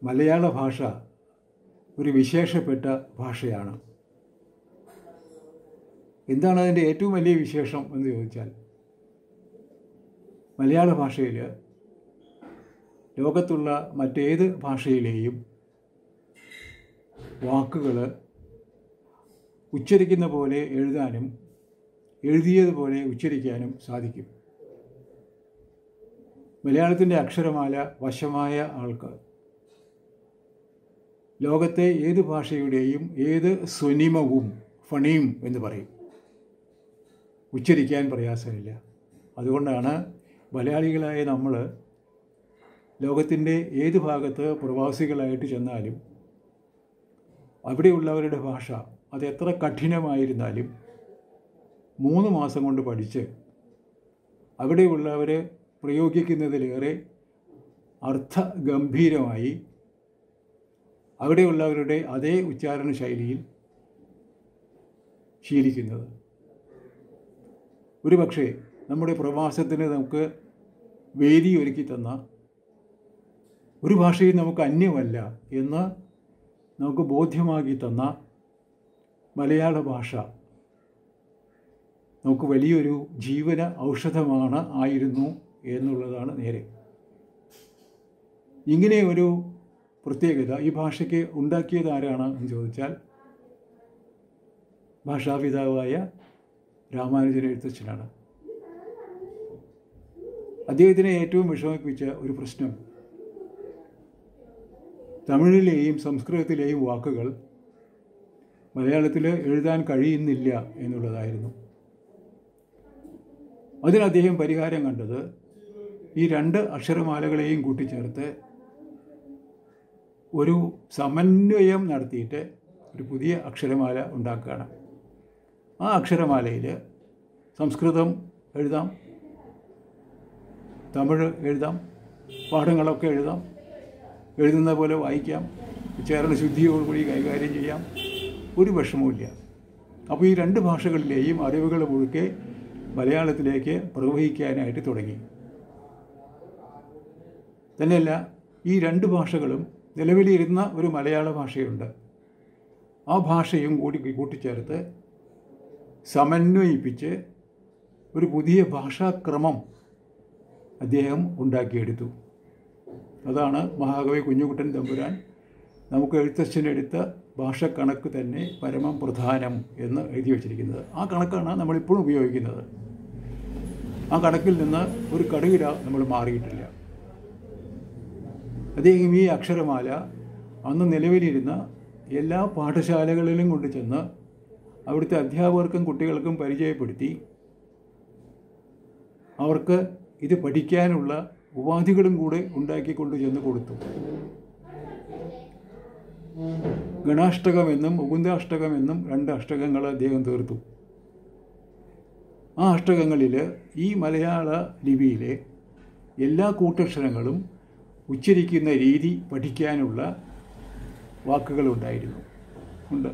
മലയാള ഭാഷ ഒരു വിശേഷപ്പെട്ട ഭാഷയാണ് എന്താണ് അതിൻ്റെ ഏറ്റവും വലിയ വിശേഷം എന്ന് ചോദിച്ചാൽ മലയാള ഭാഷയിൽ ലോകത്തുള്ള മറ്റേത് ഭാഷയിലെയും വാക്കുകൾ ഉച്ചരിക്കുന്ന പോലെ എഴുതാനും എഴുതിയതുപോലെ ഉച്ചരിക്കാനും സാധിക്കും മലയാളത്തിൻ്റെ അക്ഷരമാല വശമായ ആൾക്ക് ലോകത്തെ ഏത് ഭാഷയുടെയും ഏത് സ്വനിമവും ഫണിയും എന്ന് പറയും ഉച്ചരിക്കാൻ പ്രയാസമില്ല അതുകൊണ്ടാണ് മലയാളികളായ നമ്മൾ ലോകത്തിൻ്റെ ഏത് ഭാഗത്ത് പ്രവാസികളായിട്ട് ചെന്നാലും അവിടെയുള്ളവരുടെ ഭാഷ അത് എത്ര കഠിനമായിരുന്നാലും മൂന്ന് മാസം കൊണ്ട് പഠിച്ച് അവിടെയുള്ളവർ പ്രയോഗിക്കുന്നതിലേറെ അർത്ഥഗംഭീരമായി അവിടെയുള്ളവരുടെ അതേ ഉച്ചാരണ ശൈലിയിൽ ശീലിക്കുന്നത് ഒരു പക്ഷേ നമ്മുടെ പ്രവാസത്തിന് നമുക്ക് വേദി ഒരുക്കി തന്ന ഒരു ഭാഷയും നമുക്ക് അന്യമല്ല എന്ന് നമുക്ക് ബോധ്യമാക്കി തന്ന മലയാള ഭാഷ നമുക്ക് വലിയൊരു ജീവന ഔഷധമാണ് ആയിരുന്നു എന്നുള്ളതാണ് നേരെ ഇങ്ങനെ ഒരു പ്രത്യേകത ഈ ഭാഷയ്ക്ക് ഉണ്ടാക്കിയത് ആരാണ് എന്ന് ചോദിച്ചാൽ ഭാഷാപിതാവായ രാമാനുജൻ എഴുത്തച്ഛനാണ് അദ്ദേഹത്തിനെ ഏറ്റവും വിഷമിപ്പിച്ച ഒരു പ്രശ്നം തമിഴിലെയും സംസ്കൃതത്തിലെയും വാക്കുകൾ മലയാളത്തിൽ എഴുതാൻ കഴിയുന്നില്ല എന്നുള്ളതായിരുന്നു അതിന് അദ്ദേഹം പരിഹാരം കണ്ടത് ഈ രണ്ട് അക്ഷരമാലകളെയും കൂട്ടിച്ചേർത്ത് ഒരു സമന്വയം നടത്തിയിട്ട് ഒരു പുതിയ അക്ഷരമാല ഉണ്ടാക്കുകയാണ് ആ അക്ഷരമാലയിൽ സംസ്കൃതം എഴുതാം തമിഴ് എഴുതാം പാഠങ്ങളൊക്കെ എഴുതാം എഴുതുന്ന പോലെ വായിക്കാം ഉച്ചാരണ ശുദ്ധിയോടുകൂടി കൈകാര്യം ചെയ്യാം ഒരു വിഷമവുമില്ല അപ്പോൾ ഈ രണ്ട് ഭാഷകളിലെയും അറിവുകൾ മുഴുക്കെ മലയാളത്തിലേക്ക് പ്രവഹിക്കാനായിട്ട് തുടങ്ങി തന്നെയല്ല ഈ രണ്ട് ഭാഷകളും നിലവിലിരുന്ന ഒരു മലയാള ഭാഷയുണ്ട് ആ ഭാഷയും കൂടി കൂട്ടിച്ചേർത്ത് സമന്വയിപ്പിച്ച് ഒരു പുതിയ ഭാഷാക്രമം അദ്ദേഹം ഉണ്ടാക്കിയെടുത്തു അതാണ് മഹാകവി കുഞ്ഞുകുട്ടൻ തമ്പുരാൻ നമുക്ക് എഴുത്തച്ഛനെടുത്ത ഭാഷക്കണക്ക് തന്നെ പരമം പ്രധാനം എന്ന് എഴുതി വച്ചിരിക്കുന്നത് ആ കണക്കാണ് നമ്മളിപ്പോഴും ഉപയോഗിക്കുന്നത് ആ കണക്കിൽ നിന്ന് ഒരു കടുകിട നമ്മൾ മാറിയിട്ടില്ല അദ്ദേഹം ഈ അക്ഷരമാല അന്ന് നിലവിലിരുന്ന എല്ലാ പാഠശാലകളിലും കൊണ്ടു ചെന്ന് അവിടുത്തെ അധ്യാപകർക്കും കുട്ടികൾക്കും പരിചയപ്പെടുത്തി അവർക്ക് ഇത് പഠിക്കാനുള്ള ഉപാധികളും കൂടെ ഉണ്ടാക്കിക്കൊണ്ട് ചെന്ന് കൊടുത്തു ഗണാഷ്ടകമെന്നും മുകുന്ദാഷ്ടകമെന്നും രണ്ട് അഷ്ടകങ്ങൾ അദ്ദേഹം തീർത്തു ആ അഷ്ടകങ്ങളിൽ ഈ മലയാള ലിപിയിലെ എല്ലാ കൂട്ടക്ഷരങ്ങളും ഉച്ചരിക്കുന്ന രീതി പഠിക്കാനുള്ള വാക്കുകളുണ്ടായിരുന്നു ഉണ്ട്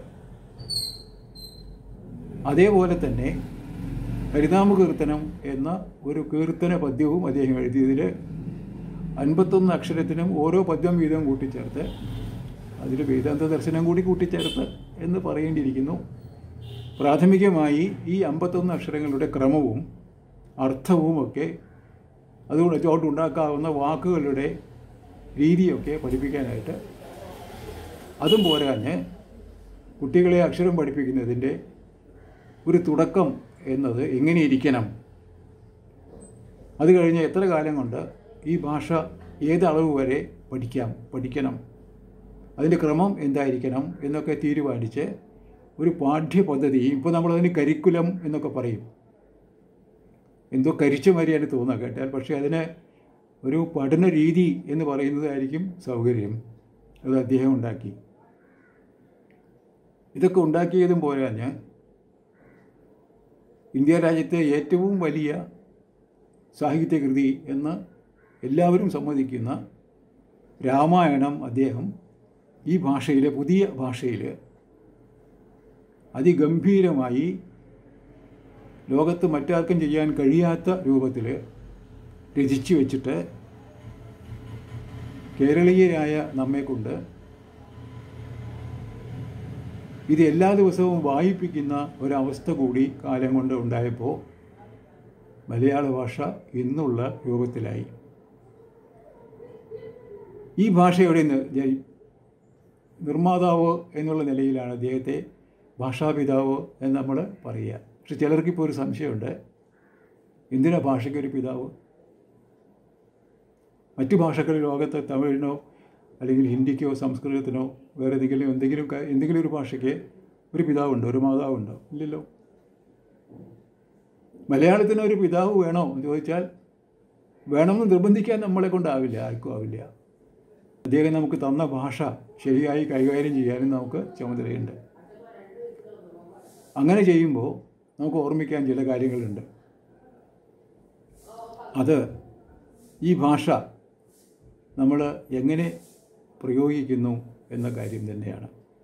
അതേപോലെ തന്നെ ഹരിനാമ കീർത്തനം എന്ന ഒരു കീർത്തന പദ്യവും അദ്ദേഹം എഴുതിയതിൽ അൻപത്തൊന്ന് അക്ഷരത്തിനും ഓരോ പദ്യം വീതം കൂട്ടിച്ചേർത്ത് അതിൽ വേദാന്ത ദർശനം കൂടി കൂട്ടിച്ചേർത്ത് എന്ന് പറയേണ്ടിയിരിക്കുന്നു പ്രാഥമികമായി ഈ അമ്പത്തൊന്ന് അക്ഷരങ്ങളുടെ ക്രമവും അർത്ഥവുമൊക്കെ അതുകൊണ്ട് ചോട്ടുണ്ടാക്കാവുന്ന വാക്കുകളുടെ രീതിയൊക്കെ പഠിപ്പിക്കാനായിട്ട് അതും പോരാഞ്ഞ് കുട്ടികളെ അക്ഷരം പഠിപ്പിക്കുന്നതിൻ്റെ ഒരു തുടക്കം എന്നത് എങ്ങനെ ഇരിക്കണം അത് കഴിഞ്ഞ് എത്ര കാലം കൊണ്ട് ഈ ഭാഷ ഏത് അളവ് വരെ പഠിക്കാം പഠിക്കണം അതിൻ്റെ ക്രമം എന്തായിരിക്കണം എന്നൊക്കെ തീരുമാനിച്ച് ഒരു പാഠ്യപദ്ധതി ഇപ്പോൾ നമ്മളതിന് കരിക്കുലം എന്നൊക്കെ പറയും എന്തോ കരിച്ച മാതിരിയാണ് തോന്നുക കേട്ടാൽ പക്ഷേ അതിന് ഒരു പഠന രീതി എന്ന് പറയുന്നതായിരിക്കും സൗകര്യം അത് അദ്ദേഹം ഉണ്ടാക്കി ഇതൊക്കെ ഉണ്ടാക്കിയതും പോരാഞ്ഞ് ഇന്ത്യ രാജ്യത്തെ ഏറ്റവും വലിയ സാഹിത്യകൃതി എന്ന് എല്ലാവരും സമ്മതിക്കുന്ന രാമായണം അദ്ദേഹം ഈ ഭാഷയിലെ പുതിയ ഭാഷയിൽ അതിഗംഭീരമായി ലോകത്ത് മറ്റാർക്കും ചെയ്യാൻ കഴിയാത്ത രൂപത്തിൽ രചിച്ചു വെച്ചിട്ട് കേരളീയരായ നമ്മെക്കൊണ്ട് ഇത് എല്ലാ ദിവസവും വായിപ്പിക്കുന്ന ഒരവസ്ഥ കൂടി കാലം കൊണ്ട് ഉണ്ടായപ്പോൾ മലയാള ഭാഷ ഇന്നുള്ള രൂപത്തിലായി ഈ ഭാഷയുടെ നി- ജ- നിർമ്മാതാവ് എന്നുള്ള നിലയിലാണ് അദ്ദേഹത്തെ ഭാഷാപിതാവ് എന്ന് നമ്മൾ പറയുക പക്ഷെ ചിലർക്കിപ്പോൾ ഒരു സംശയമുണ്ട് എന്തിനാ ഭാഷയ്ക്കൊരു പിതാവ് മറ്റു ഭാഷകൾ ലോകത്ത് തമിഴിനോ അല്ലെങ്കിൽ ഹിന്ദിക്കോ സംസ്കൃതത്തിനോ വേറെ ഏതെങ്കിലും എന്തെങ്കിലും ക- എന്തെങ്കിലും ഒരു ഭാഷയ്ക്ക് ഒരു പിതാവുണ്ടോ ഒരു മാതാവുണ്ടോ ഇല്ലല്ലോ മലയാളത്തിന് ഒരു പിതാവ് വേണോ എന്ന് ചോദിച്ചാൽ വേണമെന്ന് നിർബന്ധിക്കാൻ നമ്മളെ കൊണ്ടാവില്ല ആർക്കും ആവില്ല അദ്ദേഹം നമുക്ക് തന്ന ഭാഷ ശരിയായി കൈകാര്യം ചെയ്യാനും നമുക്ക് ചുമതലയുണ്ട് അങ്ങനെ ചെയ്യുമ്പോൾ നമുക്ക് ഓർമ്മിക്കാൻ ചില കാര്യങ്ങളുണ്ട് അത് ഈ ഭാഷ നമ്മൾ എങ്ങനെ പ്രയോഗിക്കുന്നു എന്ന കാര്യം തന്നെയാണ്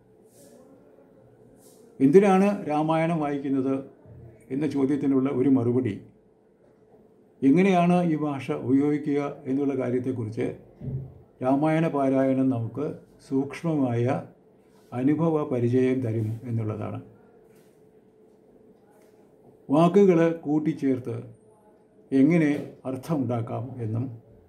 എന്തിനാണ് രാമായണം വായിക്കുന്നത് എന്ന ചോദ്യത്തിനുള്ള ഒരു മറുപടി എങ്ങനെയാണ് ഈ ഭാഷ ഉപയോഗിക്കുക എന്നുള്ള കാര്യത്തെക്കുറിച്ച് രാമായണ പാരായണം നമുക്ക് സൂക്ഷ്മമായ അനുഭവ പരിചയം തരും എന്നുള്ളതാണ് വാക്കുകൾ കൂട്ടിച്ചേർത്ത് എങ്ങനെ അർത്ഥമുണ്ടാക്കാം എന്നും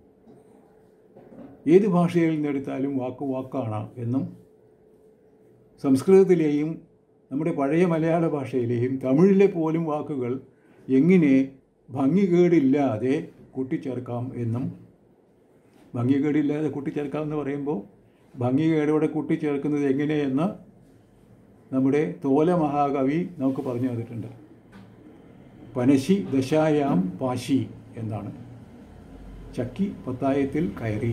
ഏത് ഭാഷയിൽ നിന്നെടുത്താലും വാക്ക് വാക്കാണ് എന്നും സംസ്കൃതത്തിലെയും നമ്മുടെ പഴയ മലയാള ഭാഷയിലെയും തമിഴിലെ പോലും വാക്കുകൾ എങ്ങനെ ഭംഗികേടില്ലാതെ കൂട്ടിച്ചേർക്കാം എന്നും ഭംഗികേടില്ലാതെ കൂട്ടിച്ചേർക്കാം എന്ന് പറയുമ്പോൾ ഭംഗികേടോടെ കൂട്ടിച്ചേർക്കുന്നത് എങ്ങനെയെന്ന് നമ്മുടെ തോല മഹാകവി നമുക്ക് പറഞ്ഞു തന്നിട്ടുണ്ട് പനശി ദശായാം പാശി എന്നാണ് ചക്കി പത്തായത്തിൽ കയറി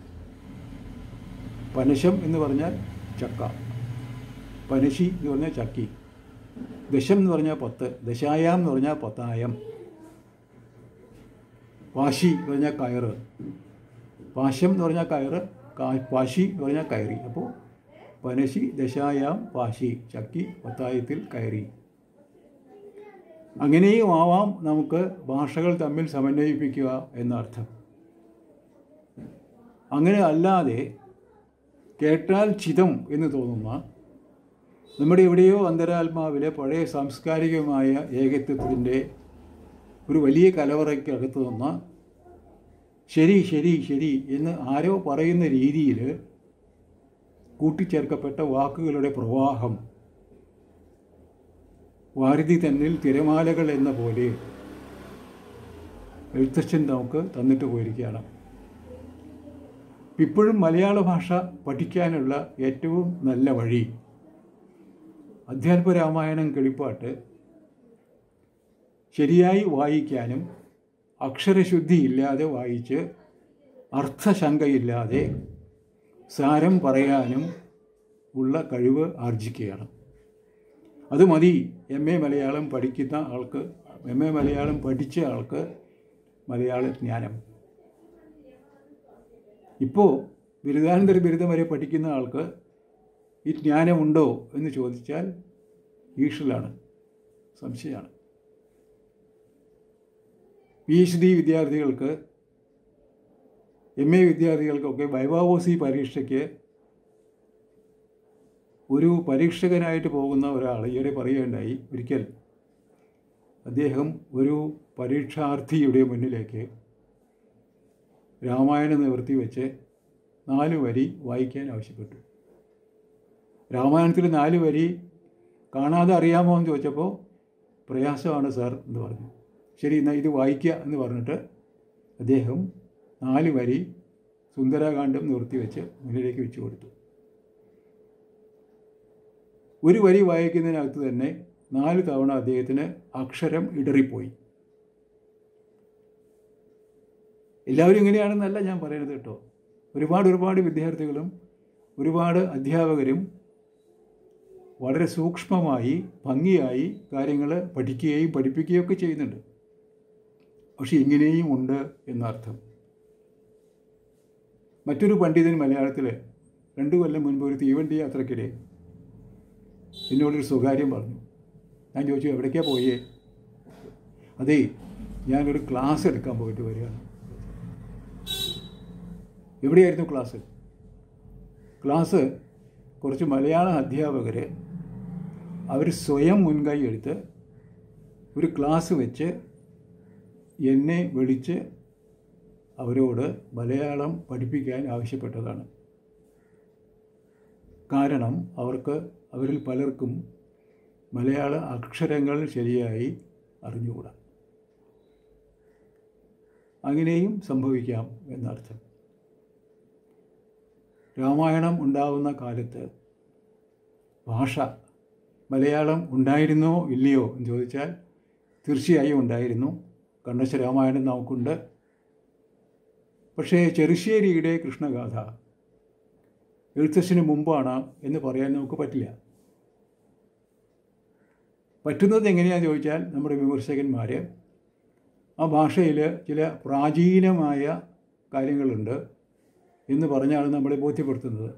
പനശം എന്ന് പറഞ്ഞാൽ ചക്ക പനശി എന്ന് പറഞ്ഞാൽ ചക്കി ദശം എന്ന് പറഞ്ഞാൽ പത്ത് ദശായാം എന്ന് പറഞ്ഞാൽ പത്തായം പാശി എന്ന് പറഞ്ഞാൽ കയറ് പാശം എന്ന് പറഞ്ഞാൽ കയറ് കാ- പാശി എന്ന് പറഞ്ഞാൽ കയറി അപ്പോൾ പനശി ദശായാം പാശി ചക്കി പത്തായത്തിൽ കയറി അങ്ങനെയും ആവാം നമുക്ക് ഭാഷകൾ തമ്മിൽ സമന്വയിപ്പിക്കുക എന്നർത്ഥം അങ്ങനെ അല്ലാതെ കേട്ടാൽ ചിതം എന്ന് തോന്നുന്ന നമ്മുടെ എവിടെയോ അന്തരാത്മാവിലെ പഴയ സാംസ്കാരികമായ ഏകത്വത്തിൻ്റെ ഒരു വലിയ കലവറയ്ക്കകത്ത് നിന്ന് ശരി ശരി ശരി എന്ന് ആരോ പറയുന്ന രീതിയിൽ കൂട്ടിച്ചേർക്കപ്പെട്ട വാക്കുകളുടെ പ്രവാഹം വാരിധി തന്നിൽ തിരമാലകൾ എന്ന പോലെ എഴുത്തച്ഛൻ നമുക്ക് തന്നിട്ട് പോയിരിക്കുകയാണ് ഇപ്പോഴും മലയാള ഭാഷ പഠിക്കാനുള്ള ഏറ്റവും നല്ല വഴി അധ്യാത്മ രാമായണം കിളിപ്പാട്ട് ശരിയായി വായിക്കാനും അക്ഷരശുദ്ധി ഇല്ലാതെ വായിച്ച് അർത്ഥശങ്കയില്ലാതെ സാരം പറയാനും ഉള്ള കഴിവ് ആർജിക്കുകയാണ് അത് മതി എം എ മലയാളം പഠിക്കുന്ന ആൾക്ക് എം എ മലയാളം പഠിച്ച ആൾക്ക് മലയാള ജ്ഞാനം ഇപ്പോൾ ബിരുദാനന്തര ബിരുദം വരെ പഠിക്കുന്ന ആൾക്ക് ഈ ജ്ഞാനമുണ്ടോ എന്ന് ചോദിച്ചാൽ ഈഷലാണ് സംശയമാണ് പി എച്ച് ഡി വിദ്യാർത്ഥികൾക്ക് എം എ വിദ്യാർത്ഥികൾക്കൊക്കെ വൈവാവോസി പരീക്ഷയ്ക്ക് ഒരു പരീക്ഷകനായിട്ട് പോകുന്ന ഒരാൾ ഈയിടെ പറയുകയുണ്ടായി ഒരിക്കൽ അദ്ദേഹം ഒരു പരീക്ഷാർത്ഥിയുടെ മുന്നിലേക്ക് രാമായണം നിവർത്തി വെച്ച് നാല് വരി വായിക്കാൻ ആവശ്യപ്പെട്ടു രാമായണത്തിൽ നാല് വരി കാണാതെ അറിയാമോ എന്ന് ചോദിച്ചപ്പോൾ പ്രയാസമാണ് സാർ എന്ന് പറഞ്ഞു ശരി എന്നാൽ ഇത് വായിക്കുക എന്ന് പറഞ്ഞിട്ട് അദ്ദേഹം നാല് വരി സുന്ദരാകാന്ഡം നിവർത്തി വെച്ച് മുന്നിലേക്ക് വെച്ചു കൊടുത്തു ഒരു വരി വായിക്കുന്നതിനകത്ത് തന്നെ നാല് തവണ അദ്ദേഹത്തിന് അക്ഷരം ഇടറിപ്പോയി എല്ലാവരും ഇങ്ങനെയാണെന്നല്ല ഞാൻ പറയുന്നത് കേട്ടോ ഒരുപാട് ഒരുപാട് വിദ്യാർത്ഥികളും ഒരുപാട് അധ്യാപകരും വളരെ സൂക്ഷ്മമായി ഭംഗിയായി കാര്യങ്ങൾ പഠിക്കുകയും പഠിപ്പിക്കുകയും ഒക്കെ ചെയ്യുന്നുണ്ട് പക്ഷെ ഇങ്ങനെയും ഉണ്ട് എന്നർത്ഥം മറ്റൊരു പണ്ഡിതൻ മലയാളത്തിൽ രണ്ടു കൊല്ലം മുൻപ് ഒരു തീവണ്ടി യാത്രക്കിടെ എന്നോടൊരു സ്വകാര്യം പറഞ്ഞു ഞാൻ ചോദിച്ചു എവിടേക്കാണ് പോയേ അതേ ഞാനൊരു ക്ലാസ് എടുക്കാൻ പോയിട്ട് വരികയാണ് എവിടെയായിരുന്നു ക്ലാസ് ക്ലാസ് കുറച്ച് മലയാള അധ്യാപകർ അവർ സ്വയം മുൻകൈ എടുത്ത് ഒരു ക്ലാസ് വെച്ച് എന്നെ വിളിച്ച് അവരോട് മലയാളം പഠിപ്പിക്കാൻ ആവശ്യപ്പെട്ടതാണ് കാരണം അവർക്ക് അവരിൽ പലർക്കും മലയാള അക്ഷരങ്ങൾ ശരിയായി അറിഞ്ഞുകൂടാ അങ്ങനെയും സംഭവിക്കാം എന്നർത്ഥം രാമായണം ഉണ്ടാവുന്ന കാലത്ത് ഭാഷ മലയാളം ഉണ്ടായിരുന്നോ ഇല്ലയോ എന്ന് ചോദിച്ചാൽ തീർച്ചയായും ഉണ്ടായിരുന്നു കണ്ണശ രാമായണം നമുക്കുണ്ട് പക്ഷേ ചെറുശ്ശേരിയുടെ കൃഷ്ണഗാഥ എഴുത്തച്ഛന് മുമ്പാണ് എന്ന് പറയാൻ നമുക്ക് പറ്റില്ല പറ്റുന്നത് എങ്ങനെയാണെന്ന് ചോദിച്ചാൽ നമ്മുടെ വിമർശകന്മാർ ആ ഭാഷയിൽ ചില പ്രാചീനമായ കാര്യങ്ങളുണ്ട് എന്ന് പറഞ്ഞാണ് നമ്മളെ ബോധ്യപ്പെടുത്തുന്നത്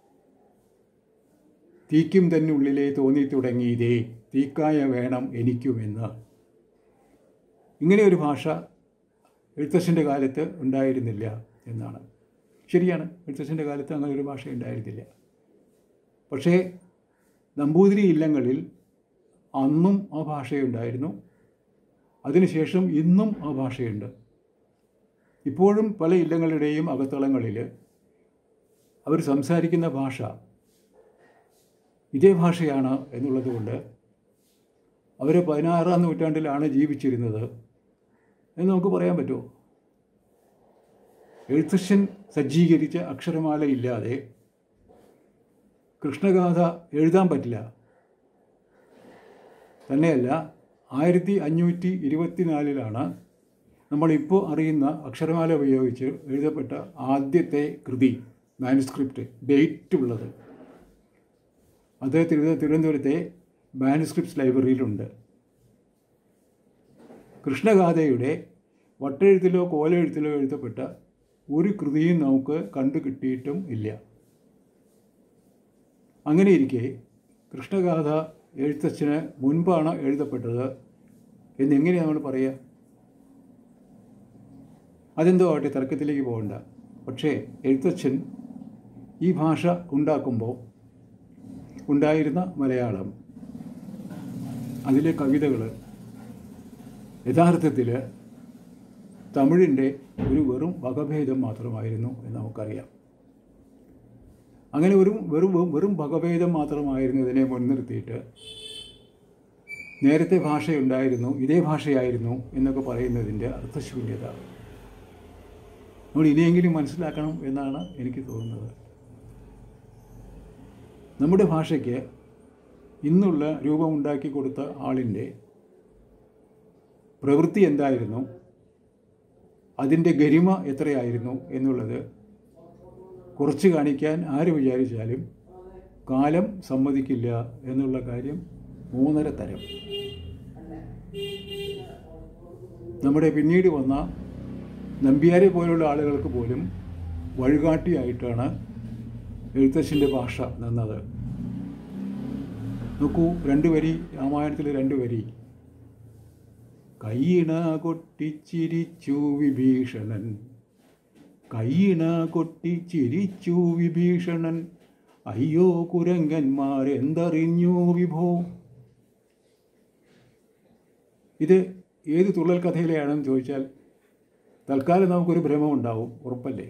തീക്കും തന്നെ ഉള്ളിലെ തോന്നി തുടങ്ങിയതേ തീക്കായ വേണം എനിക്കുമെന്ന് ഇങ്ങനെ ഒരു ഭാഷ എഴുത്തച്ഛൻ്റെ കാലത്ത് ഉണ്ടായിരുന്നില്ല എന്നാണ് ശരിയാണ് എഴുത്തച്ഛൻ്റെ കാലത്ത് അങ്ങനെ ഒരു ഭാഷ ഉണ്ടായിരുന്നില്ല പക്ഷേ നമ്പൂതിരി ഇല്ലങ്ങളിൽ അന്നും ആ ഭാഷയുണ്ടായിരുന്നു അതിനുശേഷം ഇന്നും ആ ഭാഷയുണ്ട് ഇപ്പോഴും പല ഇല്ലങ്ങളുടെയും അകത്തളങ്ങളിൽ അവർ സംസാരിക്കുന്ന ഭാഷ ഇതേ ഭാഷയാണ് എന്നുള്ളത് കൊണ്ട് അവർ പതിനാറാം നൂറ്റാണ്ടിലാണ് ജീവിച്ചിരുന്നത് എന്ന് നമുക്ക് പറയാൻ പറ്റുമോ എഴുത്തച്ഛൻ സജ്ജീകരിച്ച അക്ഷരമാല ഇല്ലാതെ കൃഷ്ണഗാഥ എഴുതാൻ പറ്റില്ല തന്നെയല്ല ആയിരത്തി അഞ്ഞൂറ്റി ഇരുപത്തിനാലിലാണ് നമ്മളിപ്പോൾ അറിയുന്ന അക്ഷരമാല ഉപയോഗിച്ച് എഴുതപ്പെട്ട ആദ്യത്തെ കൃതി മാനുസ്ക്രിപ്റ്റ് ഡേറ്റ് ഉള്ളത് അത് തിരുവ തിരുവനന്തപുരത്തെ മാനുസ്ക്രിപ്റ്റ്സ് ലൈബ്രറിയിലുണ്ട് കൃഷ്ണഗാഥയുടെ വട്ടെഴുത്തിലോ കോലെഴുത്തിലോ എഴുതപ്പെട്ട ഒരു കൃതിയും നമുക്ക് കണ്ടു കിട്ടിയിട്ടും ഇല്ല അങ്ങനെ ഇരിക്കെ കൃഷ്ണഗാഥ എഴുത്തച്ഛന് മുൻപാണ് എഴുതപ്പെട്ടത് എന്നെങ്ങനെ നമ്മൾ പറയുക അതെന്തോ ആവട്ടെ തർക്കത്തിലേക്ക് പോകണ്ട പക്ഷേ എഴുത്തച്ഛൻ ഈ ഭാഷ ഉണ്ടാക്കുമ്പോൾ ഉണ്ടായിരുന്ന മലയാളം അതിലെ കവിതകൾ യഥാർത്ഥത്തിൽ തമിഴിൻ്റെ ഒരു വെറും വകഭേദം മാത്രമായിരുന്നു എന്ന് നമുക്കറിയാം അങ്ങനെ ഒരു വെറും വെറും വകഭേദം മാത്രമായിരുന്നതിനെ മുൻനിർത്തിയിട്ട് നേരത്തെ ഭാഷയുണ്ടായിരുന്നു ഇതേ ഭാഷയായിരുന്നു എന്നൊക്കെ പറയുന്നതിൻ്റെ അർത്ഥശൂന്യത നമ്മൾ ഇനിയെങ്കിലും മനസ്സിലാക്കണം എന്നാണ് എനിക്ക് തോന്നുന്നത് നമ്മുടെ ഭാഷയ്ക്ക് ഇന്നുള്ള രൂപമുണ്ടാക്കി കൊടുത്ത ആളിൻ്റെ പ്രവൃത്തി എന്തായിരുന്നു അതിൻ്റെ ഗരിമ എത്രയായിരുന്നു എന്നുള്ളത് കുറച്ച് കാണിക്കാൻ ആര് വിചാരിച്ചാലും കാലം സമ്മതിക്കില്ല എന്നുള്ള കാര്യം മൂന്നര തരം നമ്മുടെ പിന്നീട് വന്ന നമ്പ്യാരെ പോലുള്ള ആളുകൾക്ക് പോലും വഴികാട്ടിയായിട്ടാണ് എഴുത്തച്ഛൻ്റെ ഭാഷ നിന്നത് നോക്കൂ രണ്ട് വരി രാമായണത്തിലെ രണ്ട് വരി കയ്യിണ കൊട്ടിച്ചിരിച്ചു വിഭീഷണൻ കയ്യിണ കൊട്ടിച്ചിരിച്ചു വിഭീഷണൻ അയ്യോ കുരങ്ങന്മാർ എന്തറിഞ്ഞു വിഭോ ഇത് ഏത് തുള്ളൽ കഥയിലെയാണെന്ന് ചോദിച്ചാൽ തൽക്കാലം നമുക്കൊരു ഭ്രമം ഉണ്ടാവും ഉറപ്പല്ലേ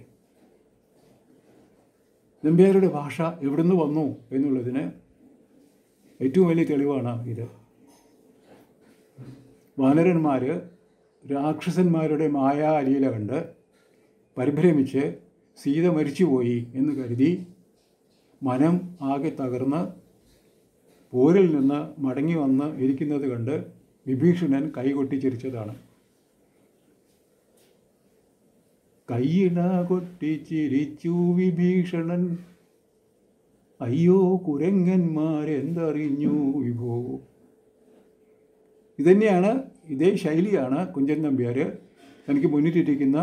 നമ്പ്യാരുടെ ഭാഷ എവിടുന്ന് വന്നു എന്നുള്ളതിന് ഏറ്റവും വലിയ തെളിവാണ് ഇത് വാനരന്മാർ രാക്ഷസന്മാരുടെ മായാലീല കണ്ട് പരിഭ്രമിച്ച് സീത മരിച്ചുപോയി എന്ന് കരുതി മനം ആകെ തകർന്ന് പോരിൽ നിന്ന് മടങ്ങി വന്ന് ഇരിക്കുന്നത് കണ്ട് വിഭീഷണൻ കൈകൊട്ടി ചിരിച്ചതാണ് കയ്യിണ കൊട്ടി ചിരിച്ചു വിഭീഷണൻ അയ്യോ കുരങ്ങന്മാരെന്തറിഞ്ഞു വിഭോ ഇതന്നെയാണ് ഇതേ ശൈലിയാണ് കുഞ്ചൻ നമ്പ്യാർ എനിക്ക് മുന്നിട്ടിരിക്കുന്ന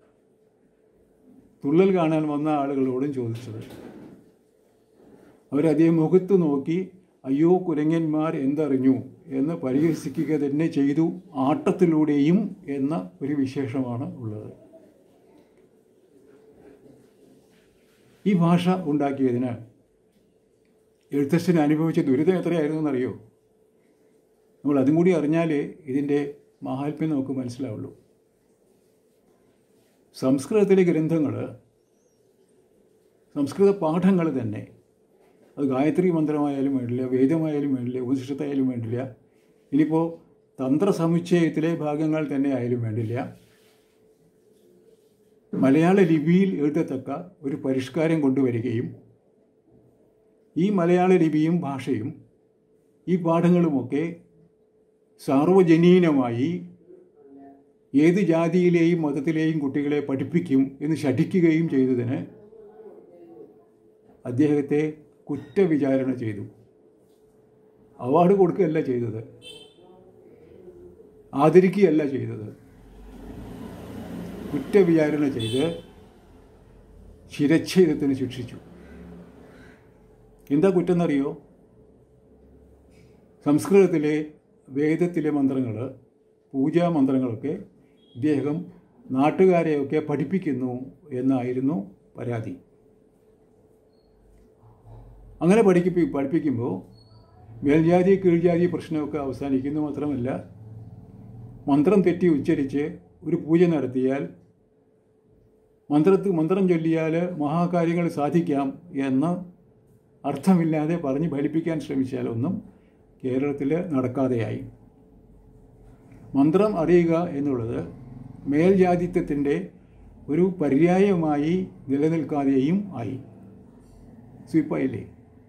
തുള്ളൽ കാണാൻ വന്ന ആളുകളോടും ചോദിച്ചത് അവരതേ മുഖത്ത് നോക്കി അയ്യോ കുരങ്ങന്മാർ എന്തറിഞ്ഞു എന്ന് പരിഹസിക്കുക തന്നെ ചെയ്തു ആട്ടത്തിലൂടെയും എന്ന ഒരു വിശേഷമാണ് ഉള്ളത് ഈ ഭാഷ ഉണ്ടാക്കിയതിന് എഴുത്തച്ഛൻ അനുഭവിച്ച ദുരിതം എത്രയായിരുന്നു എന്നറിയോ നമ്മൾ അതും കൂടി അറിഞ്ഞാലേ ഇതിൻ്റെ മഹാത്മ്യം നമുക്ക് മനസ്സിലാവുള്ളൂ സംസ്കൃതത്തിലെ ഗ്രന്ഥങ്ങൾ സംസ്കൃത പാഠങ്ങൾ തന്നെ അത് ഗായത്രി മന്ത്രമായാലും വേണ്ടില്ല വേദമായാലും വേണ്ടില്ല ഉപനിഷത്തായാലും വേണ്ടില്ല ഇനിയിപ്പോൾ തന്ത്രസമുച്ചയത്തിലെ ഭാഗങ്ങൾ തന്നെ ആയാലും വേണ്ടില്ല മലയാള ലിപിയിൽ എഴുതത്തക്ക ഒരു പരിഷ്കാരം കൊണ്ടുവരികയും ഈ മലയാള ലിപിയും ഭാഷയും ഈ പാഠങ്ങളുമൊക്കെ സാർവജനീനമായി ഏത് ജാതിയിലെയും മതത്തിലെയും കുട്ടികളെ പഠിപ്പിക്കും എന്ന് ശഠിക്കുകയും ചെയ്തതിന് അദ്ദേഹത്തെ കുറ്റവിചാരണ ചെയ്തു അവാർഡ് കൊടുക്കുകയല്ല ചെയ്തത് ആദരിക്കുകയല്ല ചെയ്തത് കുറ്റവിചാരണ ചെയ്ത് ശിരച്ഛേദത്തിന് ശിക്ഷിച്ചു എന്താ കുറ്റം എന്നറിയോ സംസ്കൃതത്തിലെ വേദത്തിലെ മന്ത്രങ്ങൾ പൂജാ മന്ത്രങ്ങളൊക്കെ ഇദ്ദേഹം നാട്ടുകാരെയൊക്കെ പഠിപ്പിക്കുന്നു എന്നായിരുന്നു പരാതി അങ്ങനെ പഠിപ്പി പഠിപ്പിക്കുമ്പോൾ മേൽജാതി കീഴ്ജാതി പ്രശ്നമൊക്കെ അവസാനിക്കുന്നു മാത്രമല്ല മന്ത്രം തെറ്റി ഉച്ചരിച്ച് ഒരു പൂജ നടത്തിയാൽ മന്ത്രത്തിൽ മന്ത്രം ചൊല്ലിയാൽ മഹാകാര്യങ്ങൾ സാധിക്കാം എന്ന് അർത്ഥമില്ലാതെ പറഞ്ഞ് ഫലിപ്പിക്കാൻ ശ്രമിച്ചാലൊന്നും കേരളത്തിൽ നടക്കാതെയായി മന്ത്രം അറിയുക എന്നുള്ളത് മേൽജാതിത്വത്തിൻ്റെ ഒരു പര്യായമായി നിലനിൽക്കാതെയും ആയി സ്വീപ്പായില്ലേ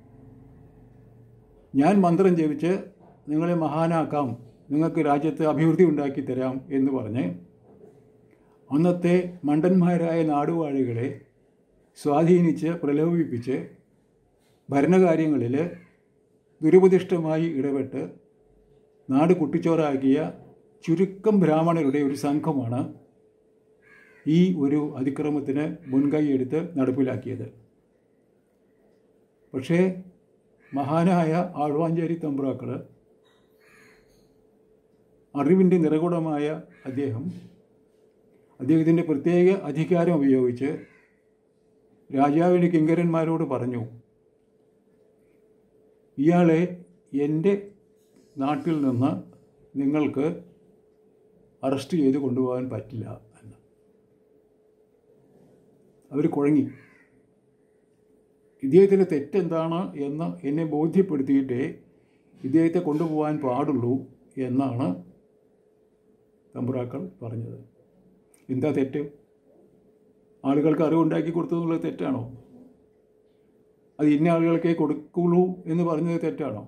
ഞാൻ മന്ത്രം ജപിച്ച് നിങ്ങളെ മഹാനാക്കാം നിങ്ങൾക്ക് രാജ്യത്ത് അഭിവൃദ്ധി ഉണ്ടാക്കി തരാം എന്ന് പറഞ്ഞ് അന്നത്തെ മണ്ടന്മാരായ നാടുവാഴികളെ സ്വാധീനിച്ച് പ്രലോഭിപ്പിച്ച് ഭരണകാര്യങ്ങളിൽ ദുരുപദിഷ്ടമായി ഇടപെട്ട് നാട് കുട്ടിച്ചോറാക്കിയ ചുരുക്കം ബ്രാഹ്മണരുടെ ഒരു സംഘമാണ് ഈ ഒരു അതിക്രമത്തിന് മുൻകൈയെടുത്ത് നടപ്പിലാക്കിയത് പക്ഷേ മഹാനായ ആഴ്വാഞ്ചേരി തമ്പ്രാക്കൾ അറിവിൻ്റെ നിറകുടമായ അദ്ദേഹം അദ്ദേഹത്തിൻ്റെ പ്രത്യേക അധികാരം ഉപയോഗിച്ച് രാജാവിൻ്റെ കിങ്കരന്മാരോട് പറഞ്ഞു ഇയാളെ എൻ്റെ നാട്ടിൽ നിന്ന് നിങ്ങൾക്ക് അറസ്റ്റ് ചെയ്ത് കൊണ്ടുപോകാൻ പറ്റില്ല എന്ന് അവർ കുഴങ്ങി ഇദ്ദേഹത്തിൻ്റെ തെറ്റെന്താണ് എന്ന് എന്നെ ബോധ്യപ്പെടുത്തിയിട്ടേ ഇദ്ദേഹത്തെ കൊണ്ടുപോകാൻ പാടുള്ളൂ എന്നാണ് തമ്പുരാക്കൾ പറഞ്ഞത് എന്താ തെറ്റ് ആളുകൾക്ക് അറിവുണ്ടാക്കി കൊടുത്തു എന്നുള്ളത് തെറ്റാണോ അത് ഇന്ന ആളുകൾക്കേ കൊടുക്കുള്ളൂ എന്ന് പറഞ്ഞത് തെറ്റാണോ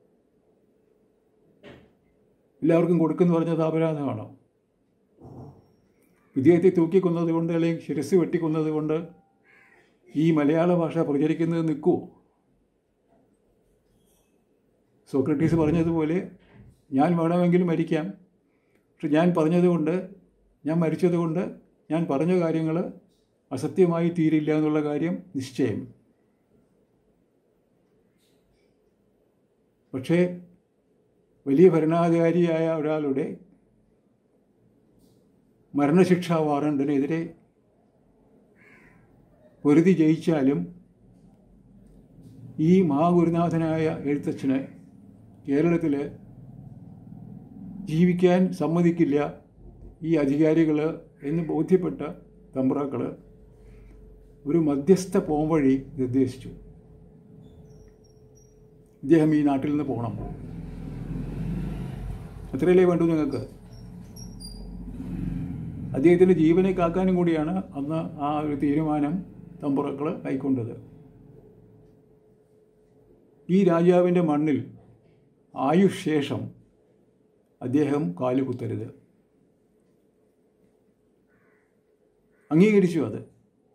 എല്ലാവർക്കും കൊടുക്കുന്നു പറഞ്ഞത് അപരാധമാണോ വിദ്യാർത്ഥി തൂക്കിക്കൊന്നത് കൊണ്ട് അല്ലെങ്കിൽ ശിരസ് വെട്ടിക്കൊന്നത് കൊണ്ട് ഈ മലയാള ഭാഷ പ്രചരിക്കുന്നത് നിൽക്കുമോ സോക്രട്ടീസ് പറഞ്ഞതുപോലെ ഞാൻ വേണമെങ്കിൽ മരിക്കാം പക്ഷെ ഞാൻ പറഞ്ഞതുകൊണ്ട് ഞാൻ മരിച്ചതുകൊണ്ട് ഞാൻ പറഞ്ഞ കാര്യങ്ങൾ അസത്യമായി തീരില്ല എന്നുള്ള കാര്യം നിശ്ചയം പക്ഷേ വലിയ ഭരണാധികാരിയായ ഒരാളുടെ മരണശിക്ഷാ വാറണ്ടിനെതിരെ പൊരുതി ജയിച്ചാലും ഈ മഹാഗുരുനാഥനായ എഴുത്തച്ഛന് കേരളത്തിൽ ജീവിക്കാൻ സമ്മതിക്കില്ല ഈ അധികാരികൾ എന്ന് ബോധ്യപ്പെട്ട തമ്പ്രാക്കൾ ഒരു മധ്യസ്ഥ പോംവഴി നിർദ്ദേശിച്ചു ഇദ്ദേഹം ഈ നാട്ടിൽ നിന്ന് പോകണം അത്രയല്ലേ വേണ്ടു നിങ്ങൾക്ക് അദ്ദേഹത്തിൻ്റെ ജീവനെ കാക്കാനും കൂടിയാണ് അന്ന് ആ ഒരു തീരുമാനം തമ്പുറക്കൾ കൈക്കൊണ്ടത് ഈ രാജാവിൻ്റെ മണ്ണിൽ ആയുഷ് ശേഷം അദ്ദേഹം കാലുകുത്തരുത് അംഗീകരിച്ചു അത്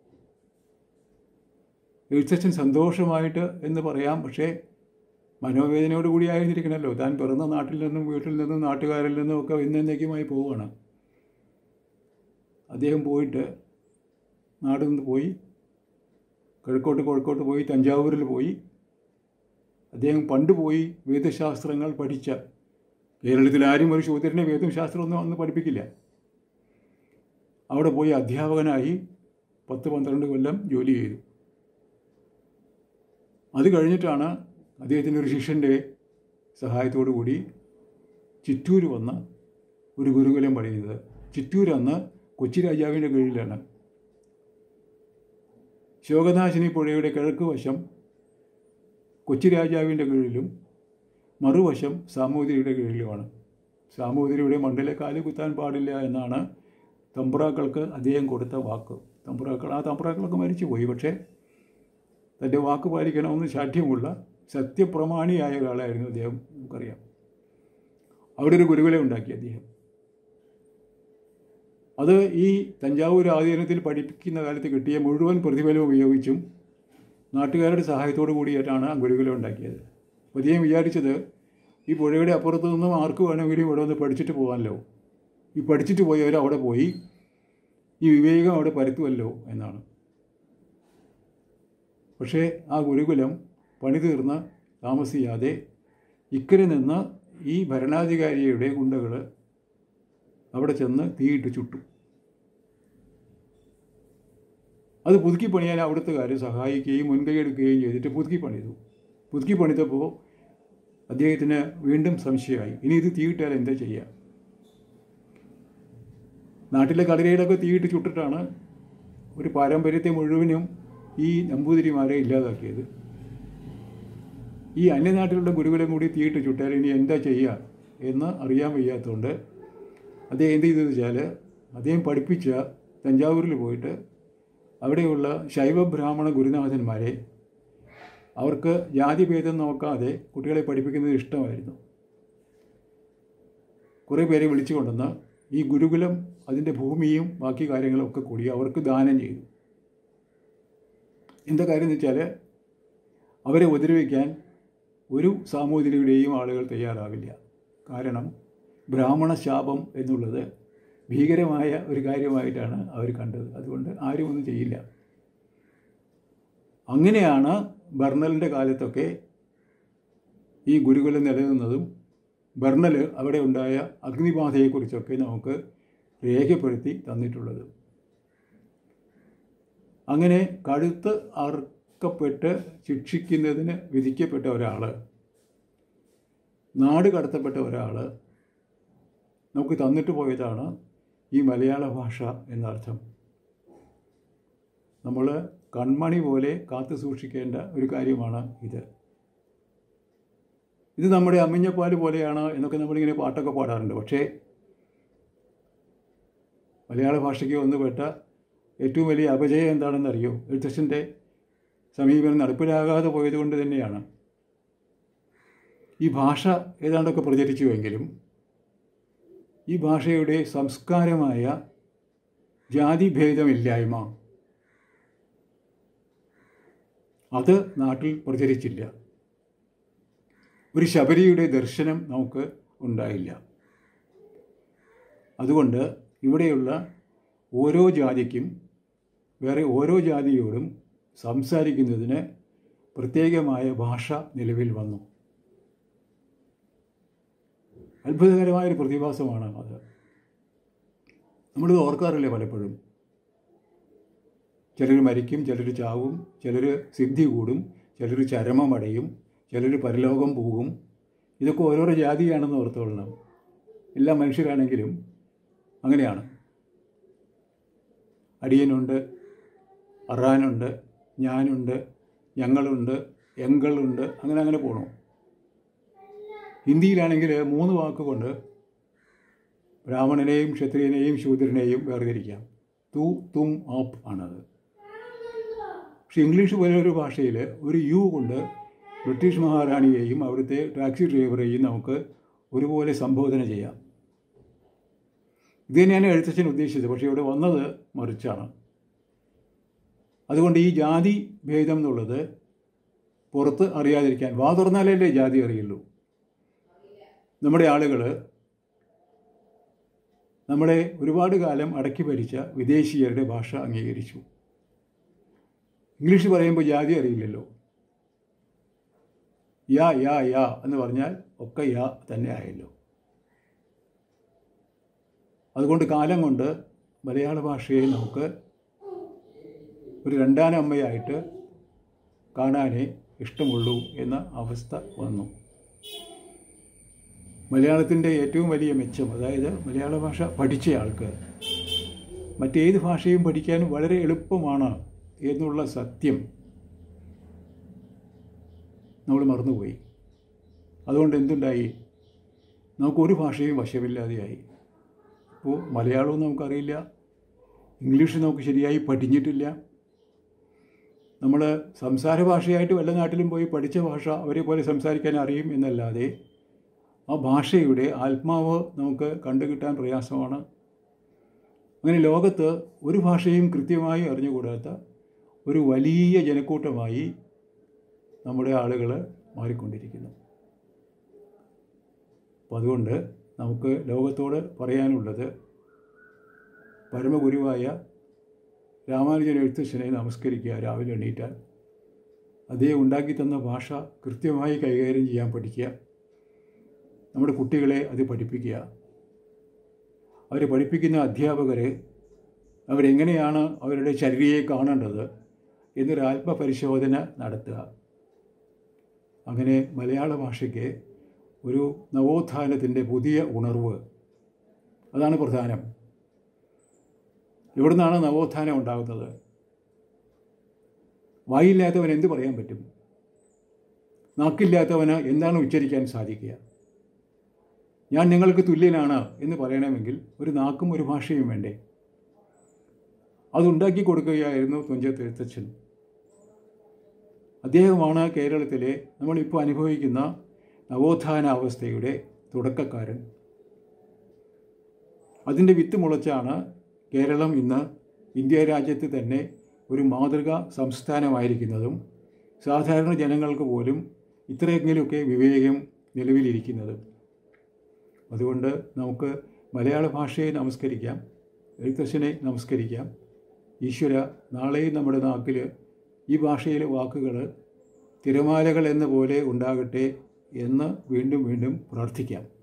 എഴുത്തച്ഛൻ സന്തോഷമായിട്ട് എന്ന് പറയാം പക്ഷേ മനോവേദനയോട് കൂടി ആയിരുന്നിരിക്കണമല്ലോ താൻ പിറന്ന നാട്ടിൽ നിന്നും വീട്ടിൽ നിന്നും നാട്ടുകാരിൽ നിന്നും ഒക്കെ എന്നേക്കുമായി പോവുകയാണ് അദ്ദേഹം പോയിട്ട് നാട്ടിൽ നിന്ന് പോയി കിഴക്കോട്ട് കോഴിക്കോട്ട് പോയി തഞ്ചാവൂരിൽ പോയി അദ്ദേഹം പണ്ട് പോയി വേദശാസ്ത്രങ്ങൾ പഠിച്ച കേരളത്തിൽ ആരും ഒരു ശൂദ്രനെ വേദം ശാസ്ത്രമൊന്നും അന്ന് പഠിപ്പിക്കില്ല അവിടെ പോയി അധ്യാപകനായി പത്ത് പന്ത്രണ്ട് കൊല്ലം ജോലി ചെയ്തു അത് കഴിഞ്ഞിട്ടാണ് അദ്ദേഹത്തിൻ്റെ ഒരു ശിഷ്യൻ്റെ സഹായത്തോടു കൂടി ചിറ്റൂർ വന്ന് ഒരു ഗുരുകുലം പണിയുന്നത് ചിറ്റൂർ അന്ന് കൊച്ചി രാജാവിൻ്റെ കീഴിലാണ് ശോകനാശിനി പുഴയുടെ കിഴക്ക് വശം കൊച്ചി രാജാവിൻ്റെ കീഴിലും മറുവശം സാമൂതിരിയുടെ കീഴിലുമാണ് സാമൂതിരിയുടെ മണ്ണിലെ കാല് കുത്താൻ പാടില്ല എന്നാണ് തമ്പ്രാക്കൾക്ക് അദ്ദേഹം കൊടുത്ത വാക്ക് തമ്പ്രാക്കൾ ആ തമ്പ്രാക്കളൊക്കെ മരിച്ചു പോയി പക്ഷേ തൻ്റെ വാക്ക് പാലിക്കണമെന്ന് ശാഠ്യമുള്ള സത്യപ്രമാണിയായ ഒരാളായിരുന്നു അദ്ദേഹം നമുക്കറിയാം അവിടെ ഒരു ഗുരുകുലം ഉണ്ടാക്കി അദ്ദേഹം അത് ഈ തഞ്ചാവൂർ ആധീനത്തിൽ പഠിപ്പിക്കുന്ന കാലത്ത് കിട്ടിയ മുഴുവൻ പ്രതിഫലം ഉപയോഗിച്ചും നാട്ടുകാരുടെ സഹായത്തോടു കൂടിയിട്ടാണ് ആ ഗുരുകുലം ഉണ്ടാക്കിയത് അപ്പോൾ അദ്ദേഹം വിചാരിച്ചത് ഈ പുഴയുടെ അപ്പുറത്തു നിന്നും ആർക്ക് വേണമെങ്കിലും ഇവിടെ ഒന്ന് പഠിച്ചിട്ട് പോകാമല്ലോ ഈ പഠിച്ചിട്ട് പോയവർ അവിടെ പോയി ഈ വിവേകം അവിടെ പരത്തുമല്ലോ എന്നാണ് പക്ഷേ ആ ഗുരുകുലം പണി തീർന്ന് താമസിയാതെ ഇക്കരെ നിന്ന് ഈ ഭരണാധികാരിയുടെ ഗുണ്ടകൾ അവിടെ ചെന്ന് തീയിട്ട് ചുട്ടു അത് പുതുക്കി പണിയാൻ അവിടുത്തുകാർ സഹായിക്കുകയും മുൻകൈ എടുക്കുകയും ചെയ്തിട്ട് പുതുക്കി പണിതു പുതുക്കി പണിതപ്പോൾ അദ്ദേഹത്തിന് വീണ്ടും സംശയമായി ഇനി ഇത് തീയിട്ടാൽ എന്താ ചെയ്യുക നാട്ടിലെ കളരിയിലൊക്കെ തീയിട്ട് ചുട്ടിട്ടാണ് ഒരു പാരമ്പര്യത്തെ മുഴുവനും ഈ നമ്പൂതിരിമാരെ ഇല്ലാതാക്കിയത് ഈ അന്യനാട്ടിലുള്ള ഗുരുകുലം കൂടി തീയിട്ട് ചുട്ടാൽ ഇനി എന്താ ചെയ്യുക എന്ന് അറിയാൻ വയ്യാത്തതുകൊണ്ട് അദ്ദേഹം എന്ത് ചെയ്തെന്ന് വെച്ചാൽ അദ്ദേഹം പഠിപ്പിച്ച തഞ്ചാവൂരിൽ പോയിട്ട് അവിടെയുള്ള ശൈവ ബ്രാഹ്മണ ഗുരുനാഥന്മാരെ അവർക്ക് ജാതിഭേദം നോക്കാതെ കുട്ടികളെ പഠിപ്പിക്കുന്നത് ഇഷ്ടമായിരുന്നു കുറേ പേരെ വിളിച്ചു കൊണ്ടുവന്ന് ഈ ഗുരുകുലം അതിൻ്റെ ഭൂമിയും ബാക്കി കാര്യങ്ങളും ഒക്കെ കൂടി അവർക്ക് ദാനം ചെയ്തു എന്താ കാര്യം എന്ന് വെച്ചാൽ അവരെ ഉപദ്രവിക്കാൻ ഒരു സാമൂതിരിയുടെയും ആളുകൾ തയ്യാറാവില്ല കാരണം ബ്രാഹ്മണ ശാപം എന്നുള്ളത് ഭീകരമായ ഒരു കാര്യമായിട്ടാണ് അവർ കണ്ടത് അതുകൊണ്ട് ആരും ഒന്നും ചെയ്യില്ല അങ്ങനെയാണ് ബർണലിൻ്റെ കാലത്തൊക്കെ ഈ ഗുരുകുലം നിലനിന്നതും ബർണൽ അവിടെ ഉണ്ടായ അഗ്നിബാധയെക്കുറിച്ചൊക്കെ നമുക്ക് രേഖപ്പെടുത്തി തന്നിട്ടുള്ളത് അങ്ങനെ കഴുത്ത് അറുക്കപ്പെട്ട് ശിക്ഷിക്കുന്നതിന് വിധിക്കപ്പെട്ട ഒരാൾ നാട് കടത്തപ്പെട്ട ഒരാൾ നമുക്ക് തന്നിട്ട് പോയതാണ് ഈ മലയാള ഭാഷ എന്നർത്ഥം നമ്മൾ കൺമണി പോലെ കാത്തു സൂക്ഷിക്കേണ്ട ഒരു കാര്യമാണ് ഇത് ഇത് നമ്മുടെ അമ്മിഞ്ഞപ്പാൽ പോലെയാണ് എന്നൊക്കെ നമ്മളിങ്ങനെ പാട്ടൊക്കെ പാടാറുണ്ട് പക്ഷേ മലയാള ഭാഷയ്ക്ക് വന്നുപെട്ട ഏറ്റവും വലിയ അപജയം എന്താണെന്നറിയോ എഴുത്തച്ഛൻ്റെ സമീപനം നടപ്പിലാകാതെ പോയതുകൊണ്ട് തന്നെയാണ് ഈ ഭാഷ ഏതാണ്ടൊക്കെ പ്രചരിച്ചുവെങ്കിലും ഈ ഭാഷയുടെ സംസ്കാരമായ ജാതിഭേദമില്ലായ്മ അത് നാട്ടിൽ പ്രചരിച്ചില്ല ഒരു ശബരിയുടെ ദർശനം നമുക്ക് ഉണ്ടായില്ല അതുകൊണ്ട് ഇവിടെയുള്ള ഓരോ ജാതിക്കും വേറെ ഓരോ ജാതിയോടും സംസാരിക്കുന്നതിന് പ്രത്യേകമായ ഭാഷ നിലവിൽ വന്നു അത്ഭുതകരമായൊരു പ്രതിഭാസമാണ് അത് നമ്മളിത് ഓർക്കാറില്ലേ പലപ്പോഴും ചിലർ മരിക്കും ചിലർ ചാവും ചിലർ സിദ്ധി കൂടും ചിലർ ചരമമടയും ചിലർ പരലോകം പോകും ഇതൊക്കെ ഓരോരോ ജാതിയാണെന്ന് ഓർത്തുകൊള്ളണം എല്ലാ മനുഷ്യരാണെങ്കിലും അങ്ങനെയാണ് അടിയനുണ്ട് അറാനുണ്ട് ഞാനുണ്ട് ഞങ്ങളുണ്ട് എങ്കളുണ്ട് അങ്ങനെ അങ്ങനെ പോകണം ഹിന്ദിയിലാണെങ്കിൽ മൂന്ന് വാക്കുകൊണ്ട് ബ്രാഹ്മണനെയും ക്ഷത്രിയനെയും ശൂദ്രനെയും വേർതിരിക്കാം തു തും ആപ്പ് ആണത് പക്ഷെ ഇംഗ്ലീഷ് പോലെ ഒരു ഭാഷയിൽ ഒരു യു കൊണ്ട് ബ്രിട്ടീഷ് മഹാറാണിയെയും അവിടുത്തെ ടാക്സി ഡ്രൈവറെയും നമുക്ക് ഒരുപോലെ സംബോധന ചെയ്യാം ഇത് തന്നെയാണ് എഴുത്തച്ഛൻ ഉദ്ദേശിച്ചത് പക്ഷേ ഇവിടെ വന്നത് മറിച്ചാണ് അതുകൊണ്ട് ഈ ജാതി ഭേദം എന്നുള്ളത് പുറത്ത് അറിയാതിരിക്കാൻ വാ തുറന്നാലല്ലേ ജാതി അറിയുള്ളൂ നമ്മുടെ ആളുകൾ നമ്മളെ ഒരുപാട് കാലം അടക്കി ഭരിച്ച വിദേശീയരുടെ ഭാഷ അംഗീകരിച്ചു ഇംഗ്ലീഷ് പറയുമ്പോൾ ജാതി അറിയില്ലല്ലോ യാ യാ യാ എന്ന് പറഞ്ഞാൽ ഒക്കെ യാ തന്നെ ആയല്ലോ അതുകൊണ്ട് കാലം കൊണ്ട് മലയാള ഭാഷയെ നമുക്ക് ഒരു രണ്ടാനമ്മയായിട്ട് കാണാനേ ഇഷ്ടമുള്ളൂ എന്ന അവസ്ഥ വന്നു മലയാളത്തിൻ്റെ ഏറ്റവും വലിയ മെച്ചം അതായത് മലയാള ഭാഷ പഠിച്ച ആൾക്ക് മറ്റേത് ഭാഷയും പഠിക്കാൻ വളരെ എളുപ്പമാണ് എന്നുള്ള സത്യം നമ്മൾ മറന്നുപോയി അതുകൊണ്ട് എന്തുണ്ടായി നമുക്കൊരു ഭാഷയും വശമില്ലാതെയായി ഇപ്പോൾ മലയാളവും നമുക്കറിയില്ല ഇംഗ്ലീഷ് നമുക്ക് ശരിയായി പഠിഞ്ഞിട്ടില്ല നമ്മൾ സംസാര ഭാഷയായിട്ട് വല്ല നാട്ടിലും പോയി പഠിച്ച ഭാഷ അവരെ പോലെ സംസാരിക്കാൻ അറിയും എന്നല്ലാതെ ആ ഭാഷയുടെ ആത്മാവ് നമുക്ക് കണ്ടുകിട്ടാൻ പ്രയാസമാണ് അങ്ങനെ ലോകത്ത് ഒരു ഭാഷയും കൃത്യമായി അറിഞ്ഞുകൂടാത്ത ഒരു വലിയ ജനക്കൂട്ടമായി നമ്മുടെ ആളുകൾ മാറിക്കൊണ്ടിരിക്കുന്നു അപ്പോൾ അതുകൊണ്ട് നമുക്ക് ലോകത്തോട് പറയാനുള്ളത് പരമഗുരുവായ രാമാനുജൻ എഴുത്തച്ഛനെ നമസ്കരിക്കുക രാവിലെ എണീറ്റാൽ അദ്ദേഹം ഉണ്ടാക്കി തന്ന ഭാഷ കൃത്യമായി കൈകാര്യം ചെയ്യാൻ പഠിക്കുക നമ്മുടെ കുട്ടികളെ അത് പഠിപ്പിക്കുക അവരെ പഠിപ്പിക്കുന്ന അധ്യാപകരെ അവരെങ്ങനെയാണ് അവരുടെ ചര്യയെ കാണേണ്ടത് എന്നൊരു ആത്മപരിശോധന നടത്തുക അങ്ങനെ മലയാള ഭാഷയ്ക്ക് ഒരു നവോത്ഥാനത്തിൻ്റെ പുതിയ ഉണർവ് അതാണ് പ്രധാനം എവിടുന്നാണ് നവോത്ഥാനം ഉണ്ടാകുന്നത് വായില്ലാത്തവൻ എന്ത് പറയാൻ പറ്റും നാക്കില്ലാത്തവന് എന്താണ് ഉച്ചരിക്കാൻ സാധിക്കുക ഞാൻ നിങ്ങൾക്ക് തുല്യനാണ് എന്ന് പറയണമെങ്കിൽ ഒരു നാക്കും ഒരു ഭാഷയും വേണ്ടേ അതുണ്ടാക്കി കൊടുക്കുകയായിരുന്നു തുഞ്ചത്ത് എഴുത്തച്ഛൻ അദ്ദേഹമാണ് കേരളത്തിലെ നമ്മളിപ്പോൾ അനുഭവിക്കുന്ന നവോത്ഥാന അവസ്ഥയുടെ തുടക്കക്കാരൻ അതിൻ്റെ വിത്ത് മുളച്ചാണ് കേരളം ഇന്ന് ഇന്ത്യ രാജ്യത്ത് തന്നെ ഒരു മാതൃകാ സംസ്ഥാനമായിരിക്കുന്നതും സാധാരണ ജനങ്ങൾക്ക് പോലും ഇത്രയെങ്കിലുമൊക്കെ വിവേകം നിലവിലിരിക്കുന്നതും അതുകൊണ്ട് നമുക്ക് മലയാള ഭാഷയെ നമസ്കരിക്കാം എഴുത്തച്ഛനെ നമസ്കരിക്കാം ഈശ്വര നാളെയും നമ്മുടെ നാക്കിൽ ഈ ഭാഷയിലെ വാക്കുകൾ തിരമാലകൾ എന്ന പോലെ ഉണ്ടാകട്ടെ എന്ന് വീണ്ടും വീണ്ടും പ്രാർത്ഥിക്കാം